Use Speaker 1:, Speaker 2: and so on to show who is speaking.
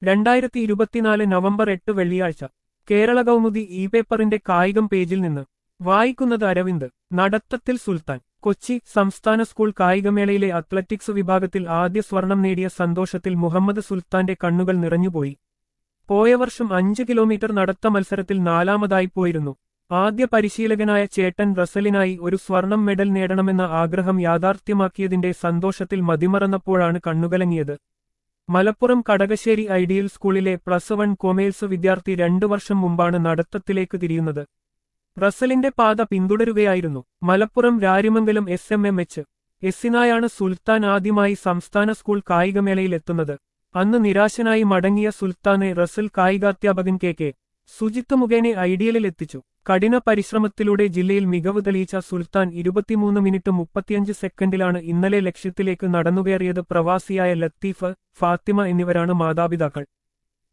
Speaker 1: രണ്ടായിരത്തി ഇരുപത്തിനാല് നവംബർ എട്ട് വെള്ളിയാഴ്ച കേരള കൗമുദി ഇ പേപ്പറിന്റെ കായികം പേജിൽ നിന്ന് വായിക്കുന്നത് അരവിന്ദ് നടത്തത്തിൽ സുൽത്താൻ കൊച്ചി സംസ്ഥാന സ്കൂൾ കായികമേളയിലെ അത്ലറ്റിക്സ് വിഭാഗത്തിൽ ആദ്യ സ്വർണം നേടിയ സന്തോഷത്തിൽ മുഹമ്മദ് സുൽത്താന്റെ കണ്ണുകൾ നിറഞ്ഞുപോയി പോയ വർഷം അഞ്ച് കിലോമീറ്റർ നടത്ത മത്സരത്തിൽ നാലാമതായി പോയിരുന്നു ആദ്യ പരിശീലകനായ ചേട്ടൻ റസലിനായി ഒരു സ്വർണം മെഡൽ നേടണമെന്ന ആഗ്രഹം യാഥാർത്ഥ്യമാക്കിയതിന്റെ സന്തോഷത്തിൽ മതിമറന്നപ്പോഴാണ് കണ്ണുകലങ്ങിയത് മലപ്പുറം കടകശ്ശേരി ഐഡിയൽ സ്കൂളിലെ പ്ലസ് വൺ കൊമേഴ്സ് വിദ്യാർത്ഥി രണ്ടു വർഷം മുമ്പാണ് നടത്തത്തിലേക്ക് തിരിയുന്നത് റസലിന്റെ പാത പിന്തുടരുകയായിരുന്നു Malappuram Rarimangalam S M M H എസ്സിനായാണ് സുൽത്താൻ ആദ്യമായി സംസ്ഥാന സ്കൂൾ കായികമേളയിൽ എത്തുന്നത് അന്ന് നിരാശനായി മടങ്ങിയ സുൽത്താനെ റസൽ കായികാധ്യാപകൻ കെ കെ സുജിത്ത് മുഖേന ഐഡിയലിൽ എത്തിച്ചു കഠിന പരിശ്രമത്തിലൂടെ ജില്ലയിൽ മികവ് തെളിയിച്ച സുൽത്താൻ ഇരുപത്തിമൂന്ന് മിനിറ്റ് മുപ്പത്തിയഞ്ച് സെക്കൻഡിലാണ് ഇന്നലെ ലക്ഷ്യത്തിലേക്ക് നടന്നുകയറിയത് പ്രവാസിയായ ലത്തീഫ് ഫാത്തിമ എന്നിവരാണ് മാതാപിതാക്കൾ